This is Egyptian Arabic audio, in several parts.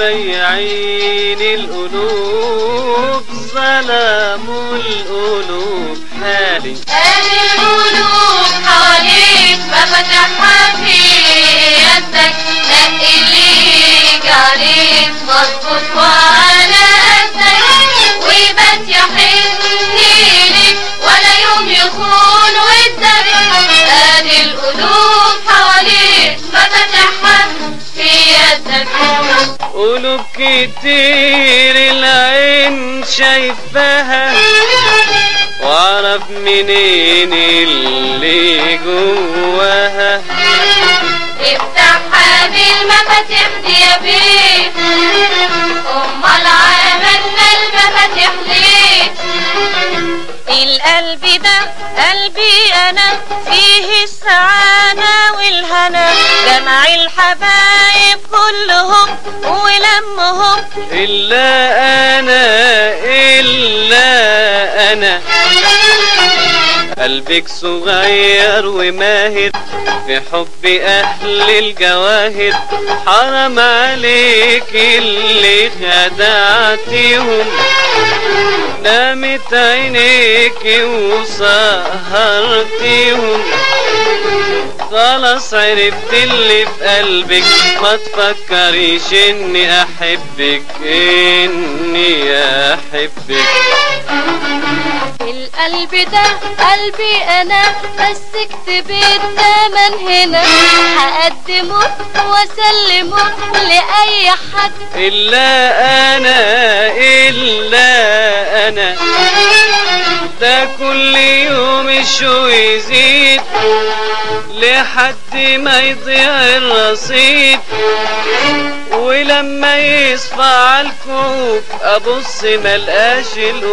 بياعين القلوب ظلموا القلوب حالي أهل القلوب حواليك مفاتيحها في يدك نقي ليك عليك مظبوط وعلى قدك ويبات يحن ليك ولا يوم يخون ودك أهل القلوب حواليك مفاتيحها في يدك قلوب كتير العين شايفاها واعرف منين اللي جواها افتحها بالمفاتيح دي يا بيه امال عملنا المفاتيح ليه القلب ده قلبي انا فيه السعادة والهنا جمع الحبايب كلهم ولمهم إلا أنا إلا أنا قلبك صغير وماهر في حب أهل الجواهر حرام عليك اللي خدعتيهم نامت عينيك وسهرتيهم خلاص عرفت اللي في قلبك ما تفكريش اني احبك اني احبك القلب ده قلبي انا بس اكتب التمن هنا هقدمه واسلمه لاي حد الا انا الا انا ده كل يوم الشو يزيد لحد ما يضيع الرصيد ولما يصفى عالكوب ابص ملقاش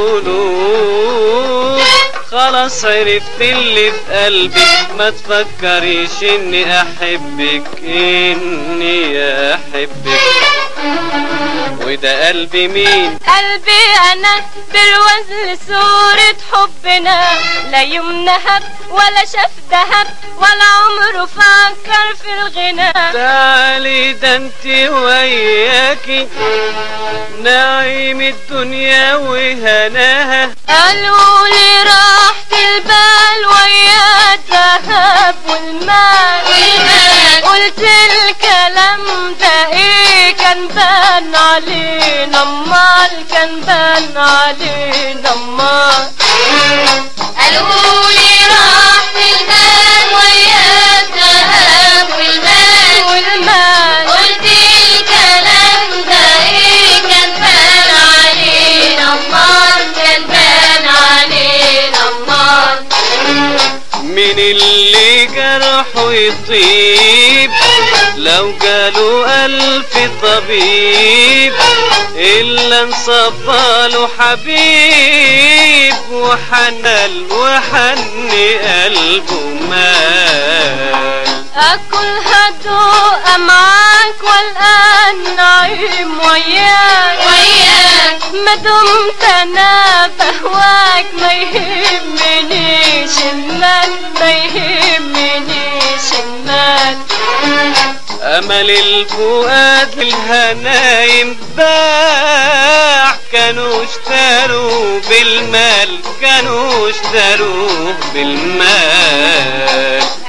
القلوب خلاص عرفت اللي في قلبي ما تفكريش اني احبك اني احبك وده قلبي مين قلبي انا بالوزن صورة حبنا لا يوم نهب ولا شاف دهب ولا عمره فكر في الغنى تعالي ده انت وياكي نعيم الدنيا وهناها قالوا لي راحة البال ويا الذهب والمال والمال. قلت الكلام ده ايه كان بان علينا امال كان بان علينا امال قالوا لي راح البال ويا الذهب والمال والمال قلت الكلام ده ايه كان بان علينا امال كان بان علينا امال من اللي جرحه يطيب لو جاله ألف طبيب إلا انصفاله حبيب وحنل وحن قلبه مال اكل هدوء معاك والان نعيم وياك وياك ما دمت انا بهواك ما يهمنيش المال ما يهمنيش المال أمل الفؤاد الهنايم باع كانوا اشتروا بالمال كانوا اشتروه بالمال